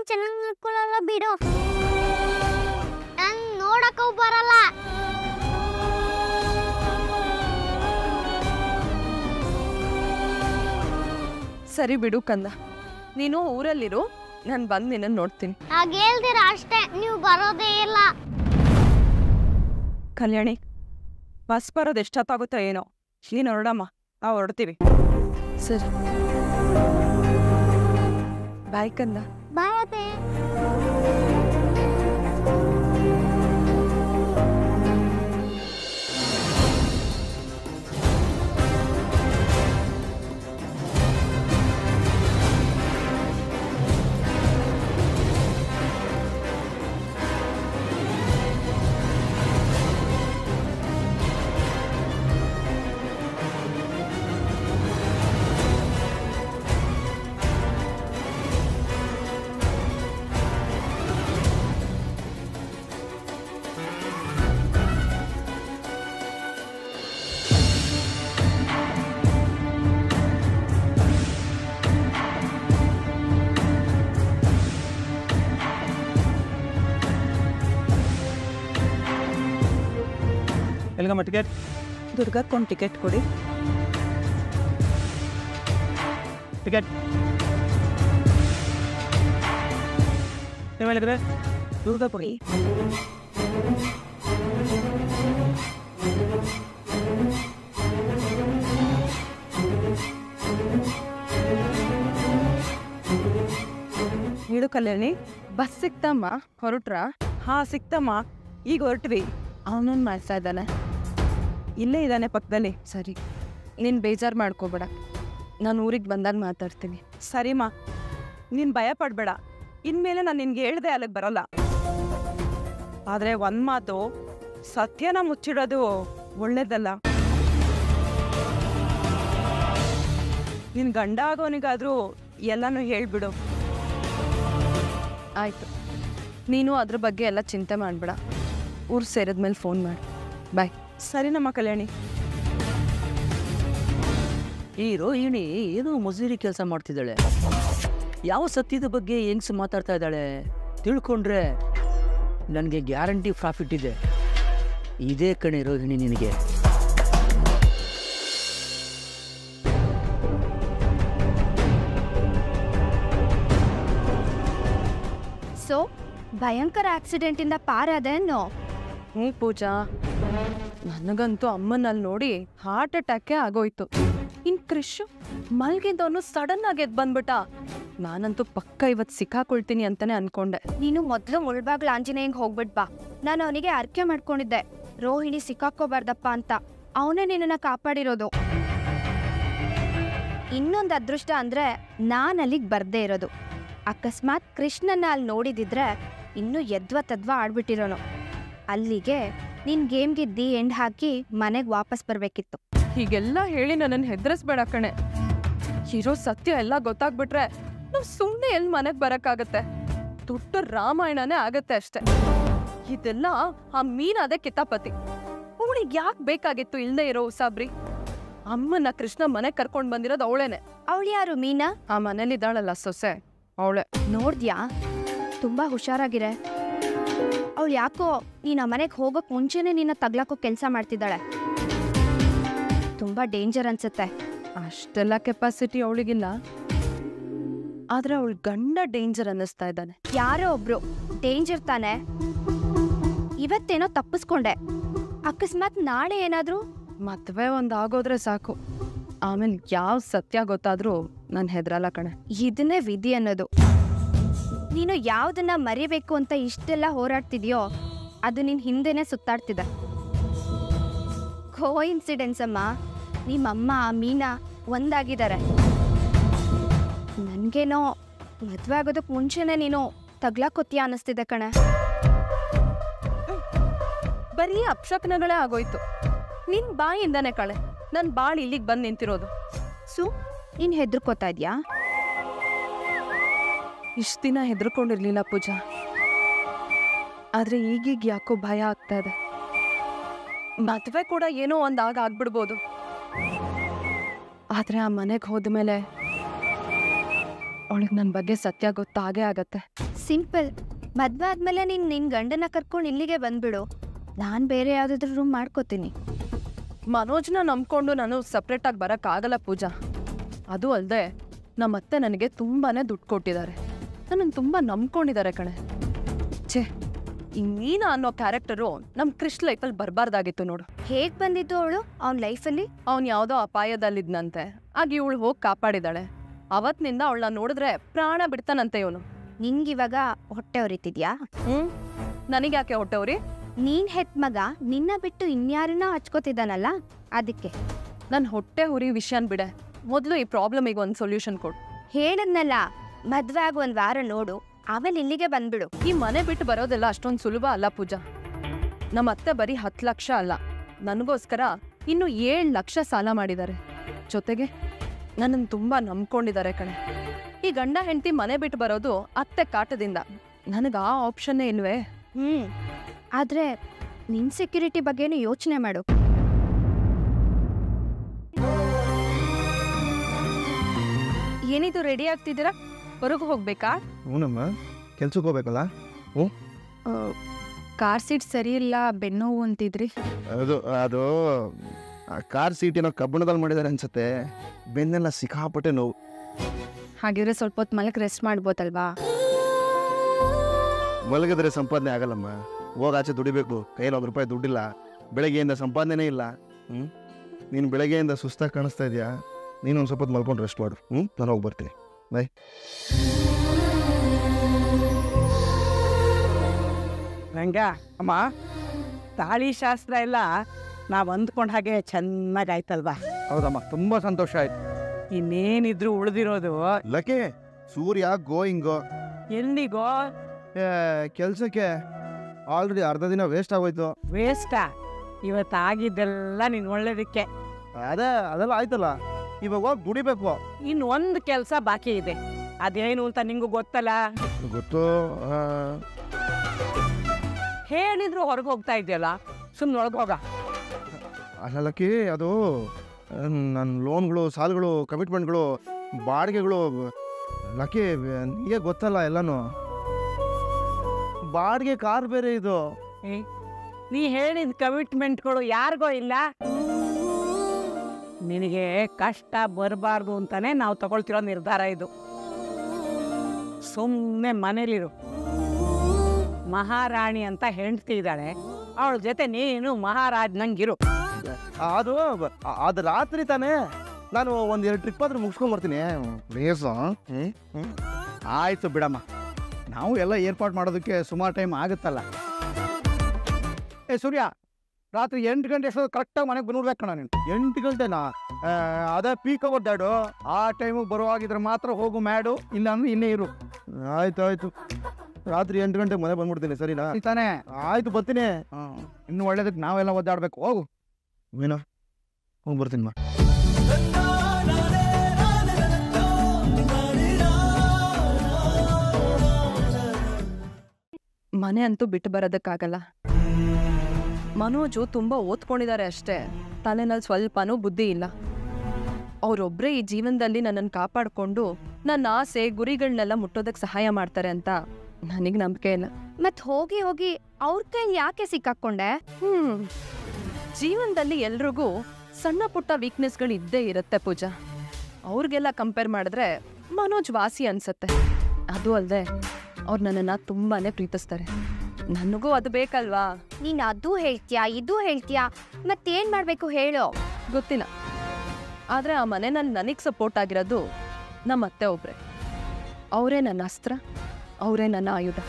ಚೆನ್ನಾಗಿ ನೋಡ್ಕೊಳಲ್ಲ ಬಿಡು ನನ್ ನೋಡಕ್ಕೂ ಬರಲ್ಲ ಸರಿ ಬಿಡು ಕಂದ ನೀನು ಊರಲ್ಲಿರು ನಾನು ಬಂದು ನಿನ್ನನ್ನು ನೋಡ್ತೀನಿ ಹಾಗೆ ಹೇಳ್ತೀರ ಅಷ್ಟೇ ನೀವು ಬರೋದೇ ಇಲ್ಲ ಕಲ್ಯಾಣಿ ಬಸ್ ಬರೋದು ಎಷ್ಟೊತ್ತಾಗುತ್ತೋ ಏನೋ ನೀನು ಹೊರಡಮ್ಮ ನಾವು ಹೊರಡ್ತೀವಿ ಸರಿ ಬಾಯ್ ಕಂದ ಬಾಯ್ ಅತ್ತೆ ಎಲ್ಗಮ್ಮ ಟಿಕೆಟ್ ದುರ್ಗಕ್ಕೊಂದು ಟಿಕೆಟ್ ಕೊಡಿ ಟಿಕೆಟ್ ನೀವು ಹೇಳಿದ್ರೆ ದುರ್ಗ ಕೊಡಿ ಹೇಳು ಕಲ್ಯಾಣಿ ಬಸ್ ಸಿಕ್ತಮ್ಮ ಹೊರಟ್ರಾ ಹಾ ಸಿಕ್ತಮ್ಮ ಈಗ ಹೊರಟ್ವಿ ಅವನೊಂದು ಮಾಡ್ತಾ ಇದ್ದಾನೆ ಇಲ್ಲೇ ಇದ್ದಾನೆ ಪಕ್ಕದಲ್ಲಿ ಸರಿ ನೀನು ಬೇಜಾರು ಮಾಡ್ಕೋಬೇಡ ನಾನು ಊರಿಗೆ ಬಂದಾಗ ಮಾತಾಡ್ತೀನಿ ಸರಿಮ್ಮ ನೀನು ಭಯ ಪಡಬೇಡ ಇನ್ಮೇಲೆ ನಾನು ನಿನ್ಗೆ ಹೇಳ್ದೆ ಅಲ್ಲಿಗೆ ಬರಲ್ಲ ಆದರೆ ಒಂದು ಮಾತು ಸತ್ಯನ ಮುಚ್ಚಿಡೋದು ಒಳ್ಳೇದಲ್ಲ ನಿನ್ನ ಗಂಡ ಆಗೋನಿಗಾದರೂ ಎಲ್ಲನೂ ಹೇಳ್ಬಿಡು ಆಯಿತು ನೀನು ಅದ್ರ ಬಗ್ಗೆ ಎಲ್ಲ ಚಿಂತೆ ಮಾಡಬೇಡ ಊರು ಸೇರಿದ್ಮೇಲೆ ಫೋನ್ ಮಾಡಿ ಬಾಯ್ ಸರಿ ನಮ್ಮ ಕಲ್ಯಾಣಿ ಈ ರೋಹಿಣಿ ಏನೋ ಮಜೂರಿ ಕೆಲಸ ಮಾಡ್ತಿದ್ದಾಳೆ ಯಾವ ಸತ್ಯದ ಬಗ್ಗೆ ಹೆಂಗ್ಸ್ ಮಾತಾಡ್ತಾ ಇದ್ದಾಳೆ ತಿಳ್ಕೊಂಡ್ರೆ ನನಗೆ ಗ್ಯಾರಂಟಿ ಪ್ರಾಫಿಟ್ ಇದೆ ಇದೇ ಕಣೆ ರೋಹಿಣಿ ನಿನಗೆ ಸೊ ಭಯಂಕರ ಆಕ್ಸಿಡೆಂಟಿಂದ ಪಾರಾದೇನೋ ಹ್ಞೂ ಪೂಜಾ ನನಗಂತೂ ಅಮ್ಮನಲ್ಲಿ ನೋಡಿ ಹಾರ್ಟ್ ಅಟ್ಯಾಕೇ ಆಗೋಯ್ತು ಇನ್ ಕ್ರಿಶ್ ಮಲ್ಗಿದ್ದವನು ಸಡನ್ ಆಗಿ ಎದ್ದು ಬಂದ್ಬಿಟ್ಟ ನಾನಂತೂ ಪಕ್ಕ ಇವತ್ತು ಸಿಕ್ಕಾಕೊಳ್ತೀನಿ ಅಂತಾನೆ ಅನ್ಕೊಂಡೆ ನೀನು ಮೊದಲು ಮುಳ್ಬಾಗ್ಲ ಆಂಜನೇಯಂಗೆ ಹೋಗ್ಬಿಟ್ ಬಾ ನಾನು ಅವನಿಗೆ ಅರ್ಕೆ ಮಾಡ್ಕೊಂಡಿದ್ದೆ ರೋಹಿಣಿ ಸಿಕ್ಕಾಕೋಬಾರ್ದಪ್ಪ ಅಂತ ಅವನೇ ನಿನ್ನನ್ನ ಕಾಪಾಡಿರೋದು ಇನ್ನೊಂದು ಅದೃಷ್ಟ ಅಂದ್ರೆ ನಾನು ಅಲ್ಲಿಗೆ ಬರ್ದೇ ಇರೋದು ಅಕಸ್ಮಾತ್ ಕೃಷ್ಣನ್ನ ಅಲ್ಲಿ ನೋಡಿದಿದ್ರೆ ಇನ್ನೂ ಯದ್ವ ತದ್ವ ಆಡ್ಬಿಟ್ಟಿರೋನು ಅಲ್ಲಿಗೆ ನಿನ್ ಗೇಮ್ಗೆ ದಿ ಎಂಡ್ ಹಾಕಿ ಮನೆಗೆ ವಾಪಸ್ ಬರ್ಬೇಕಿತ್ತು ಹೀಗೆಲ್ಲ ಹೇಳಿ ನನ್ನನ್ನು ಹೆದರಿಸ್ಬೇಡ ಕಣೆ ಇರೋ ಸತ್ಯ ಎಲ್ಲ ಗೊತ್ತಾಗ್ಬಿಟ್ರೆ ನಾವು ಸುಮ್ಮನೆ ಎಲ್ಲಿ ಮನೆಗೆ ಬರೋಕ್ಕಾಗತ್ತೆ ದೊಡ್ಡ ರಾಮಾಯಣನೇ ಆಗತ್ತೆ ಅಷ್ಟೆ ಇದೆಲ್ಲ ಆ ಮೀನಾದೆ ಕಿತಾಪತಿ ಅವಳಿಗೆ ಯಾಕೆ ಬೇಕಾಗಿತ್ತು ಇಲ್ಲದೆ ಇರೋ ಉಸಾಬ್ರಿ ಅಮ್ಮನ ಕೃಷ್ಣ ಮನೆಗೆ ಕರ್ಕೊಂಡು ಬಂದಿರೋದು ಅವಳೇನೆ ಅವಳು ಯಾರು ಮೀನಾ ಆ ಮನೇಲಿದ್ದಾಳಲ್ಲ ಸೊಸೆ ಅವಳೆ ನೋಡ್ದ್ಯಾ ತುಂಬಾ ಹುಷಾರಾಗಿರೆ ಅವಳು ಯಾಕೋ ನೀನ್ ಆ ಮನೆಗೆ ಹೋಗೋಕ್ ಮುಂಚೆನೆ ನಿನ್ನ ತಗ್ಲಾಕೋ ಕೆಲಸ ಮಾಡ್ತಿದ್ದಾಳೆ ತುಂಬಾ ಡೇಂಜರ್ ಅನ್ಸುತ್ತೆ ಅಷ್ಟೆಲ್ಲ ಕೆಪಾಸಿಟಿ ಅವಳಿಗಿಲ್ಲ ಆದ್ರೆ ಅವಳ ಗಂಡ ಡೇಂಜರ್ ಅನ್ನಿಸ್ತಾ ಇದ್ದಾನೆ ಯಾರೋ ಒಬ್ರು ಡೇಂಜರ್ ತಾನೆ ಇವತ್ತೇನೋ ತಪ್ಪಿಸ್ಕೊಂಡೆ ಅಕಸ್ಮಾತ್ ನಾಳೆ ಏನಾದ್ರೂ ಮದ್ವೆ ಒಂದ್ ಆಗೋದ್ರೆ ಸಾಕು ಆಮೇಲೆ ಯಾವ ಸತ್ಯ ಗೊತ್ತಾದ್ರೂ ನಾನು ಹೆದ್ರಲ್ಲ ಕಣೆ ಇದನ್ನೇ ವಿಧಿ ಅನ್ನೋದು ನೀನು ಯಾವ್ದನ್ನ ಮರಿಬೇಕು ಅಂತ ಇಷ್ಟೆಲ್ಲ ಹೋರಾಡ್ತಿದ್ಯೋ ಅದು ನಿನ್ ಹಿಂದೆನೆ ಸುತ್ತಾಡ್ತಿದೆ ಕೋ ಇನ್ಸಿಡೆನ್ಸ್ ಅಮ್ಮ ನಿಮ್ಮಮ್ಮ ಮೀನಾ ಒಂದಾಗಿದ್ದಾರೆ ನನ್ಗೇನೋ ಮದ್ವೆ ಆಗೋದಕ್ಕೆ ಮುಂಚೆನೆ ನೀನು ತಗ್ಲಾಕೊತ್ತೀಯ ಅನ್ನಿಸ್ತಿದೆ ಕಣೆ ಬರೀ ಅಪ್ಶಕನಗಳೇ ಆಗೋಯ್ತು ನಿನ್ ಬಾಯಿಂದಾನೆ ಕಳೆ ನನ್ ಬಾಳ್ ಇಲ್ಲಿಗೆ ಬಂದು ನಿಂತಿರೋದು ಸು ನೀನ್ ಹೆದರ್ಕೋತಾ ಇದ್ಯಾ ಇಷ್ಟ ದಿನ ಹೆದರ್ಕೊಂಡಿರ್ಲಿಲ್ಲ ಪೂಜಾ ಆದ್ರೆ ಈಗೀಗ ಯಾಕೋ ಭಯ ಆಗ್ತಾ ಇದೆ ಮದ್ವೆ ಕೂಡ ಏನೋ ಒಂದ್ ಆಗ ಆಗ್ಬಿಡ್ಬೋದು ಆದ್ರೆ ಆ ಮನೆಗೆ ಹೋದ್ಮೇಲೆ ಅವಳಿಗೆ ನನ್ನ ಬಗ್ಗೆ ಸತ್ಯ ಗೊತ್ತಾಗೇ ಆಗತ್ತೆ ಸಿಂಪಲ್ ಮದ್ವೆ ಆದ್ಮೇಲೆ ನೀನ್ ನಿನ್ ಗಂಡನ ಕರ್ಕೊಂಡು ಇಲ್ಲಿಗೆ ಬಂದ್ಬಿಡು ನಾನ್ ಬೇರೆ ಯಾವ್ದಾದ್ರು ರೂಮ್ ಮಾಡ್ಕೋತೀನಿ ಮನೋಜ್ನ ನಂಬ್ಕೊಂಡು ನಾನು ಸಪ್ರೇಟಾಗಿ ಬರೋಕ್ಕಾಗಲ್ಲ ಪೂಜಾ ಅದು ಅಲ್ಲದೆ ನಮ್ಮತ್ತೆ ನನಗೆ ತುಂಬಾ ದುಡ್ಡು ಕೊಟ್ಟಿದ್ದಾರೆ ನನ್ನನ್ನು ತುಂಬ ನಂಬ್ಕೊಂಡಿದ್ದಾರೆ ಕಣೆ ಛೇ ಈ ಮೀನಾ ಅನ್ನೋ ಕ್ಯಾರೆಕ್ಟರು ನಮ್ಮ ಕ್ರಿಶ್ ಲೈಫಲ್ಲಿ ಬರಬಾರ್ದಾಗಿತ್ತು ನೋಡು ಹೇಗ್ ಬಂದಿದ್ದು ಅವಳು ಅವ್ನ ಲೈಫಲ್ಲಿ ಅವ್ನು ಯಾವುದೋ ಅಪಾಯದಲ್ಲಿದ್ನಂತೆ ಆಗ ಇವಳು ಹೋಗಿ ಕಾಪಾಡಿದಾಳೆ ಅವತ್ತಿನಿಂದ ಅವಳನ್ನ ನೋಡಿದ್ರೆ ಪ್ರಾಣ ಬಿಡ್ತಾನಂತೆ ಇವನು ನಿನ್ಗಿವಾಗ ಹೊಟ್ಟೆ ಉರಿತಿದ್ಯಾ ಹ್ಞೂ ನನಗ್ಯಾಕೆ ಹೊಟ್ಟೆವ್ರಿ ನೀನ್ ಹೆತ್ ಮಗ ನಿನ್ನ ಬಿಟ್ಟು ಇನ್ಯಾರನ್ನ ಹಚ್ಕೋತಿದ್ದಾನಲ್ಲ ಅದಕ್ಕೆ ನನ್ನ ಹೊಟ್ಟೆ ಹುರಿ ವಿಷಯನ್ ಬಿಡೆ ಮೊದಲು ಈ ಪ್ರಾಬ್ಲಮಿಗೆ ಒಂದು ಸೊಲ್ಯೂಷನ್ ಕೊಡು ಹೇಳದ್ನಲ್ಲ ಮದ್ವೆ ಆಗ ಒಂದ್ ವಾರ ನೋಡು ಆಮೇಲೆ ಇಲ್ಲಿಗೆ ಬಂದ್ಬಿಡು ಈ ಮನೆ ಬಿಟ್ಟು ಬರೋದೆಲ್ಲ ಅಷ್ಟೊಂದು ಸುಲಭ ಅಲ್ಲ ಪೂಜಾ ನಮ್ಮ ಅತ್ತೆ ಬರೀ ಹತ್ತು ಲಕ್ಷ ಅಲ್ಲ ನನಗೋಸ್ಕರ ಇನ್ನು ಏಳು ಲಕ್ಷ ಸಾಲ ಮಾಡಿದ್ದಾರೆ ಜೊತೆಗೆ ನನ್ನನ್ನು ತುಂಬ ನಂಬ್ಕೊಂಡಿದ್ದಾರೆ ಕಣೆ ಈ ಗಂಡ ಹೆಂಡತಿ ಮನೆ ಬಿಟ್ಟು ಬರೋದು ಅತ್ತೆ ಕಾಟದಿಂದ ನನಗೆ ಆ ಆಪ್ಷನ್ನೇ ಇಲ್ವೇ ಹ್ಮ್ ಆದ್ರೆ ನಿನ್ ಸೆಕ್ಯೂರಿಟಿ ಬಗ್ಗೆನೂ ಯೋಚನೆ ಮಾಡು ಏನಿದು ರೆಡಿ ಆಗ್ತಿದ್ದೀರಾ ಹೊರಗೆ ಹೋಗ್ಬೇಕಾ ಹ್ಞೂನಮ್ಮ ಕೆಲ್ಸಕ್ಕೆ ಹೋಗ್ಬೇಕಲ್ಲ ಕಾರ್ ಸೀಟ್ ಸರಿ ಇಲ್ಲ ಬೆನ್ನೋವು ಅಂತಿದ್ರಿ ಅದು ಅದು ಆ ಕಾರ್ ಸೀಟಿನ ಕಬ್ಬಣದಲ್ಲಿ ಮಾಡಿದ್ದಾರೆ ಅನ್ಸುತ್ತೆ ಬೆನ್ನೆಲ್ಲ ಸಿಕ್ಕಾಪಟ್ಟೆ ನೋವು ಹಾಗಿದ್ರೆ ಸ್ವಲ್ಪ ಹೊತ್ತು ಮಲಕ್ಕೆ ರೆಸ್ಟ್ ಮಾಡ್ಬೋದಲ್ವಾ ಮಲಗಿದ್ರೆ ಸಂಪಾದನೆ ಆಗಲ್ಲಮ್ಮ ಹೋಗಿ ಆಚೆ ದುಡಿಬೇಕು ಕೈಯಲ್ಲಿ ಒಂದು ರೂಪಾಯಿ ದುಡ್ಡಿಲ್ಲ ಬೆಳಗ್ಗೆಯಿಂದ ಸಂಪಾದನೆ ಇಲ್ಲ ಹ್ಞೂ ನೀನು ಬೆಳಗ್ಗೆಯಿಂದ ಸುಸ್ತಾಗಿ ಕಾಣಿಸ್ತಾ ಇದೆಯಾ ನೀನು ಒಂದು ಸ್ವಲ್ಪ ಹೊತ್ತು ಮಲ್ಕೊಂಡು ರೆಸ್ಟ್ ಮಾಡು ಹ್ಞೂ ನಾನು ಹೋಗಿ ಬರ್ತೀನಿ ಬಾಯ್ ರಂಗ ಅಮ್ಮ ತಾಳಿ ಶಾಸ್ತ್ರ ಎಲ್ಲ ನಾವು ಅಂದ್ಕೊಂಡ ಹಾಗೆ ಚೆನ್ನಾಗಿ ಆಯ್ತಲ್ವಾ ಹೌದಮ್ಮ ತುಂಬ ಸಂತೋಷ ಆಯ್ತು ಇನ್ನೇನಿದ್ರು ಉಳಿದಿರೋದು ಲಕ್ಕೆ ಸೂರ್ಯ ಗೋಯಿಂಗು ಎಲ್ಲಿಗೋ ಕೆಲಸಕ್ಕೆ ಆಲ್ರೆಡಿ ಅರ್ಧ ದಿನ ವೇಸ್ಟ್ ಆಗೋಯ್ತು ವೇಸ್ಟಾ ಇವತ್ತಾಗಿದ್ದೆಲ್ಲ ನೀನು ಒಳ್ಳೇದಕ್ಕೆ ಅದೇ ಅದೆಲ್ಲ ಆಯ್ತಲ್ಲ ಇವಾಗ ಹೋಗಿ ದುಡಿಬೇಕು ಇನ್ನು ಒಂದು ಕೆಲಸ ಬಾಕಿ ಇದೆ ಅದೇನು ಅಂತ ನಿಂಗೂ ಗೊತ್ತಲ್ಲ ಗೊತ್ತು ಆ, ಹೇಳಿದ್ರು ಹೊರಗೆ ಹೋಗ್ತಾ ಇದೆಯಲ್ಲ ಸುಮ್ಮನೆ ಒಳಗೆ ಹೋಗ ಅಲ್ಲ ಲಕ್ಕಿ ಅದು ನನ್ನ ಲೋನ್ಗಳು ಸಾಲಗಳು ಕಮಿಟ್ಮೆಂಟ್ಗಳು ಬಾಡಿಗೆಗಳು ಲಕ್ಕಿ ನಿಮಗೆ ಗೊತ್ತಲ್ಲ ಎಲ್ಲನೂ ಬಾಡಿಗೆ ಕಾರ್ ಬೇರೆ ಇದು ಏ, ನೀ ಹೇಳಿದ ಕಮಿಟ್ಮೆಂಟ್ಗಳು ಯಾರಿಗೋ ಇಲ್ಲ ನಿನಗೆ ಕಷ್ಟ ಬರಬಾರ್ದು ಅಂತಾನೆ ನಾವು ತಗೊಳ್ತಿರೋ ನಿರ್ಧಾರ ಇದು ಸುಮ್ಮನೆ ಮನೇಲಿರು ಮಹಾರಾಣಿ ಅಂತ ಹೆಂಡ್ತಿ ಇದ್ದಾಳೆ ಅವಳ ಜೊತೆ ನೀನು ಮಹಾರಾಜ್ ನಂಗಿರು ಅದು ಅದು ರಾತ್ರಿ ತಾನೇ ನಾನು ಒಂದು ಎರಡು ಟ್ರಿಪ್ ಆದ್ರೂ ಮುಗಿಸ್ಕೊಂಡ್ ಬರ್ತೀನಿ ಪ್ಲೀಸು ಹ್ಞೂ ಆಯ್ತು ಬಿಡಮ್ಮ ನಾವು ಎಲ್ಲ ಏರ್ಪಾಡು ಮಾಡೋದಕ್ಕೆ ಸುಮಾರು ಟೈಮ್ ಆಗುತ್ತಲ್ಲ ಏ ಸೂರ್ಯ ರಾತ್ರಿ ಎಂಟು ಗಂಟೆ ಎಷ್ಟೋ ಕರೆಕ್ಟಾಗಿ ಮನೆಗೆ ಬಂದ್ಬಿಡ್ಬೇಕು ಕಣ ನೀನು ಎಂಟು ಗಂಟೆನಾ ಆ, ಅದೇ ಪೀಕ್ ಅವರ್ ಡ್ಯಾಡು ಆ ಟೈಮಿಗೆ ಬರುವಾಗಿದ್ರೆ ಮಾತ್ರ ಹೋಗು ಮ್ಯಾಡು ಇಲ್ಲ ಅಂದ್ರೆ ಇನ್ನೇ ಇರು ಆಯ್ತು ಆಯ್ತು ರಾತ್ರಿ ಎಂಟು ಗಂಟೆಗೆ ಮನೆ ಬಂದ್ಬಿಡ್ತೀನಿ ಸರಿನಾ ತಾನೇ ಆಯ್ತು ಬರ್ತೀನಿ ಇನ್ನು ಒಳ್ಳೇದಕ್ಕೆ ನಾವೆಲ್ಲ ಒದ್ದಾಡ್ಬೇಕು ಹೋಗು ಮೀನಾ ಹೋಗಿ ಬರ್ತೀನಿ ಮಾ ಮನೆ ಅಂತೂ ಬಿಟ್ಟು ಬರೋದಕ್ಕಾಗಲ್ಲ ಮನೋಜು ತುಂಬ ಓದ್ಕೊಂಡಿದ್ದಾರೆ ಅಷ್ಟೇ ತಲೆನಲ್ಲಿ ಸ್ವಲ್ಪನೂ ಬುದ್ಧಿ ಇಲ್ಲ ಅವರೊಬ್ಬರೇ ಈ ಜೀವನದಲ್ಲಿ ನನ್ನನ್ನು ಕಾಪಾಡಿಕೊಂಡು ನನ್ನ ಆಸೆ ಗುರಿಗಳನ್ನೆಲ್ಲ ಮುಟ್ಟೋದಕ್ಕೆ ಸಹಾಯ ಮಾಡ್ತಾರೆ ಅಂತ ನನಗೆ ನಂಬಿಕೆ ಇಲ್ಲ ಮತ್ ಹೋಗಿ ಹೋಗಿ ಅವ್ರ ಕೈಲಿ ಯಾಕೆ ಸಿಕ್ಕಾಕೊಂಡೆ ಹ್ಮ್ ಜೀವನದಲ್ಲಿ ಎಲ್ರಿಗೂ ಸಣ್ಣ ಪುಟ್ಟ ವೀಕ್ನೆಸ್ಗಳು ಇದ್ದೇ ಇರುತ್ತೆ ಪೂಜಾ ಅವ್ರಿಗೆಲ್ಲ ಕಂಪೇರ್ ಮಾಡಿದ್ರೆ ಮನೋಜ್ ವಾಸಿ ಅನ್ಸತ್ತೆ ಅದು ಅಲ್ಲದೆ ಅವ್ರು ನನ್ನನ್ನು ತುಂಬಾನೇ ಪ್ರೀತಿಸ್ತಾರೆ ನನಗೂ ಅದು ಬೇಕಲ್ವಾ ನೀನ್ ಅದು ಹೇಳ್ತ್ಯಾ ಇದು ಹೇಳ್ತ್ಯಾ ಮತ್ತೇನ್ ಮಾಡ್ಬೇಕು ಹೇಳು ಗೊತ್ತಿಲ್ಲ ಆದರೆ ಆ ಮನೆನಲ್ಲಿ ನನಗೆ ಸಪೋರ್ಟ್ ಆಗಿರೋದು ನಮ್ಮ ಅತ್ತೆ ಒಬ್ರೆ ಅವರೇ ನನ್ನ ಅಸ್ತ್ರ ಅವರೇ ನನ್ನ ಆಯುಧ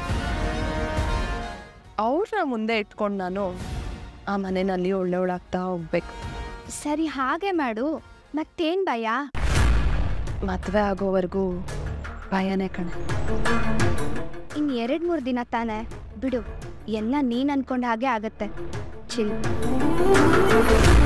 ಅವ್ರನ್ನ ಮುಂದೆ ಇಟ್ಕೊಂಡು ನಾನು ಆ ಮನೆಯಲ್ಲಿ ಒಳ್ಳೆಯವಳಾಗ್ತಾ ಹೋಗ್ಬೇಕು ಸರಿ ಹಾಗೆ ಮಾಡು ಮತ್ತೇನ್ ಭಯ ಮದುವೆ ಆಗೋವರೆಗೂ ಭಯನೇ ಕಣೆ ಇನ್ ಎರಡ್ ಮೂರ್ ದಿನ ತಾನೆ ಬಿಡು ಎಲ್ಲ ನೀನ್ ಅನ್ಕೊಂಡ ಹಾಗೆ ಆಗತ್ತೆ ಚಿಲ್